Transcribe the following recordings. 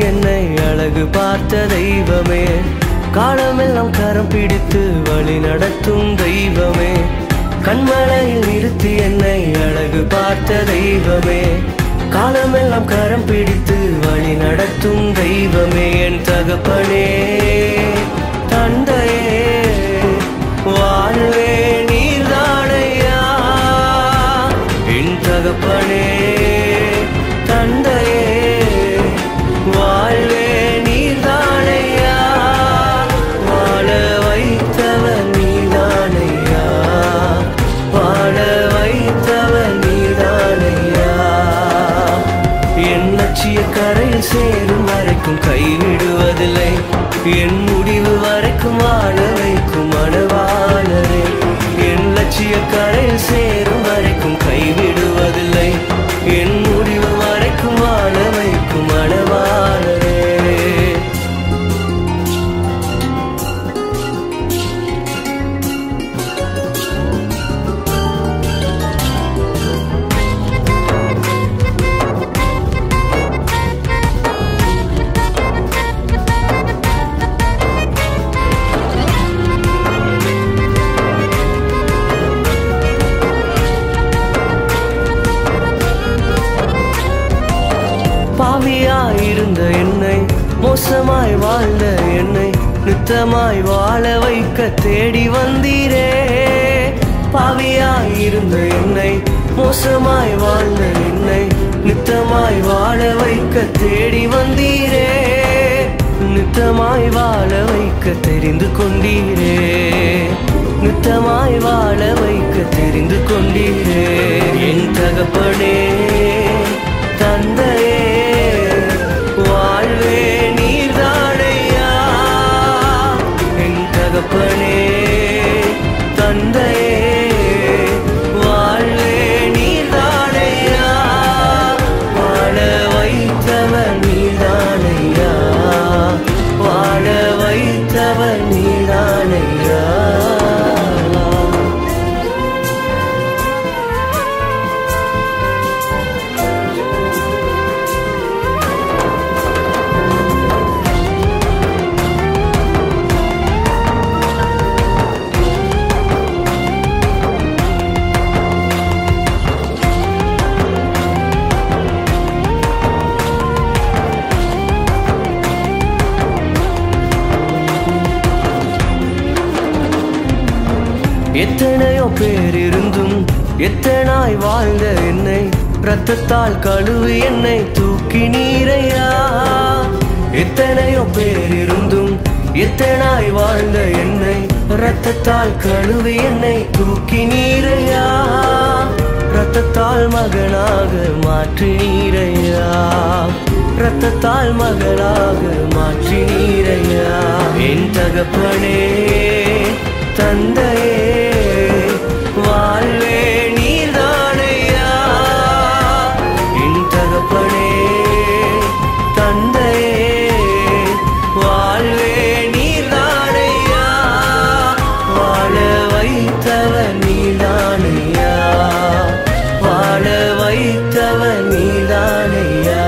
என்னை அழகு பார்த்த தெய்வமே காலமெல்லாம் கரம் பிடித்து வழி நடத்தும் தெய்வமே கண்மலையில் நிறுத்தி என்னை அழகு பார்த்த தெய்வமே காலமெல்லாம் கரம் பிடித்து வழி நடத்தும் தெய்வமே என் தகப்பனே தந்தையே வாழ்வே நீர்தானையா என் தகப்பனே தந்தையே வாழ்வே நீர்தானையா வாழ வைத்தவர் நீதானையா வாழ வைத்தவர் நீதானையா என் லட்சிய கரையில் சேரும் வரைக்கும் கைவிடுவதில்லை என் முடிவு வரைக்கும் வாழ வைக்கும் மனவாளரே என் லட்சிய கரையில் சேரும் வரைக்கும் கைவிடுவதில்லை என் முடிவு வரைக்கும் வாழ வைக்கும் மனவாளரே பாவியாயிருந்த என்னை மோசமாய் வாழ்ந்த என்னை நித்தமாய் வாழ வைக்க தேடி வந்தீரே பாவியாயிருந்த என்னை மோசமாய் வாழ்ந்த என்னை நித்தமாய் வாழ வைக்க தேடி வந்தீரே நித்தமாய் வாழ வைக்க தெரிந்து கொண்டீரே நித்தமாய் வாழ வைக்க தெரிந்து கொண்டீரே என் தகப்பனே தந்தையே வாழ்வே நீர்தானையா என் தகப்பனே தந்தையே வாழ்வே நீர்தானையா வாழ வைத்தவர் நீதானையா வாழ வைத்தவர் நீதானையா எத்தனையோ பேர் இருந்தும் எத்தனாய் வாழ்ந்த என்னை ரத்தத்தால் கழுவி என்னை தூக்கி நீரையா எத்தனையோ பேர் இருந்தும் எத்தனாய் வாழ்ந்த என்னை ரத்தத்தால் கழுவி என்னை தூக்கி நீரையா ரத்தத்தால் மகனாக மாற்றி நீரையா ரத்தத்தால் மகனாக மாற்றி நீரையா என் தகப்பனே தந்தையே வாழ்வே நீர்தானையா என் தகப்பனே தந்தையே வாழ்வே நீர்தானையா வாழ வைத்தவர் நீதானையா வாழ வைத்தவர் நீதானையா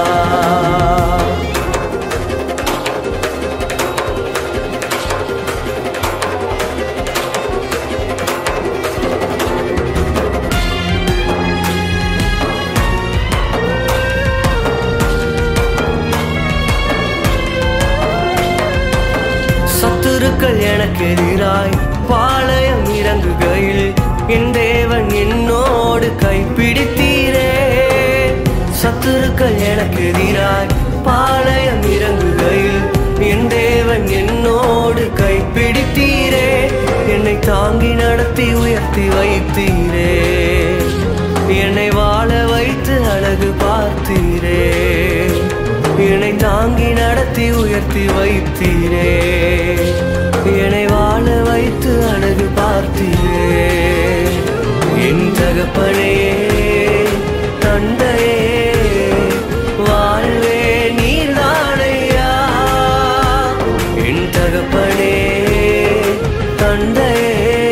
சத்துருக்கள் எனக்கு எதிராய் பாளையம் இறங்குகையில் என் தேவன் என்னோடு கைப்பிடித்தீரே சத்துருக்கள் எனக்கு எதிராய் பாளையம் இறங்குகையில் என் தேவன் என்னோடு கைப்பிடித்தீரே என்னை தாங்கி நடத்தி உயர்த்தி வைத்தீரே என்னை வாழ வைத்து அழகு பார்த்தீரே என்னை தாங்கி நடத்தி உயர்த்தி வைத்தீரே என்னை வாழ வைத்து அழகு பார்த்தீரே என் தகப்பனே தந்தையே வாழ்வே நீர்தானையா என் தகப்பனே தந்தையே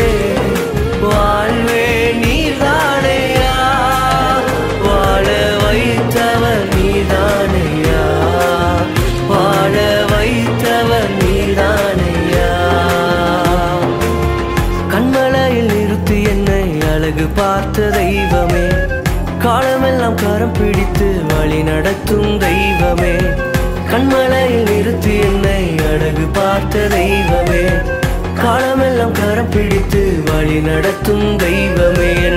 வாழ்வே நீர்தானையா வாழ வைத்தவர் நீதானையா அழகு பார்த்த தெய்வமே காலமெல்லாம் கரம் பிடித்து வழி நடத்தும் தெய்வமே கண்மலையில் நிறுத்தி என்னை அழகு பார்த்த தெய்வமே காலமெல்லாம் கரம் பிடித்து வழி நடத்தும் தெய்வமே என்